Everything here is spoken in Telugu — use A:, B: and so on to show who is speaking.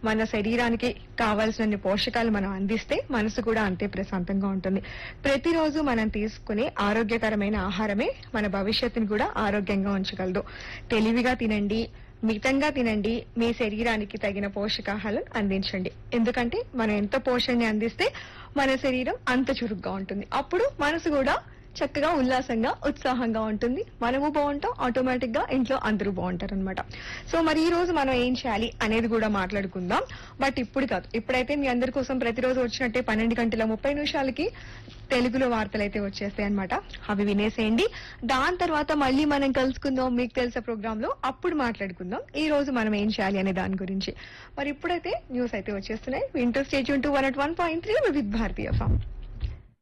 A: మన శరీరానికి కావాల్సిన పోషకాలు మనం అందిస్తే మనసు కూడా అంతే ప్రశాంతంగా ఉంటుంది ప్రతిరోజు మనం తీసుకునే ఆరోగ్యకరమైన ఆహారమే మన భవిష్యత్తుని కూడా ఆరోగ్యంగా ఉంచగలదు తెలివిగా తినండి మితంగా తినండి మీ శరీరానికి తగిన పోషకాహారం అందించండి ఎందుకంటే మనం ఎంత పోషణని అందిస్తే మన శరీరం అంత చురుగ్గా ఉంటుంది అప్పుడు మనసు కూడా చక్కగా ఉల్లాసంగా ఉత్సాహంగా ఉంటుంది మనము బాగుంటాం ఆటోమేటిక్ గా ఇంట్లో అందరూ బాగుంటారు అనమాట సో మరి ఈ రోజు మనం ఏం చేయాలి అనేది కూడా మాట్లాడుకుందాం బట్ ఇప్పుడు కాదు ఇప్పుడైతే మీ అందరి కోసం ప్రతిరోజు వచ్చినట్టే పన్నెండు గంటల ముప్పై నిమిషాలకి తెలుగులో వార్తలు అయితే వచ్చేస్తాయి అనమాట అవి వినేసేయండి దాని తర్వాత మళ్ళీ మనం కలుసుకుందాం మీకు తెలిసే ప్రోగ్రామ్ లో అప్పుడు మాట్లాడుకుందాం ఈ రోజు మనం ఏం చేయాలి అనే దాని గురించి మరి ఇప్పుడైతే న్యూస్ అయితే వచ్చేస్తున్నాయి వింటూ stage two one at one point three with భారతీయ ఫామ్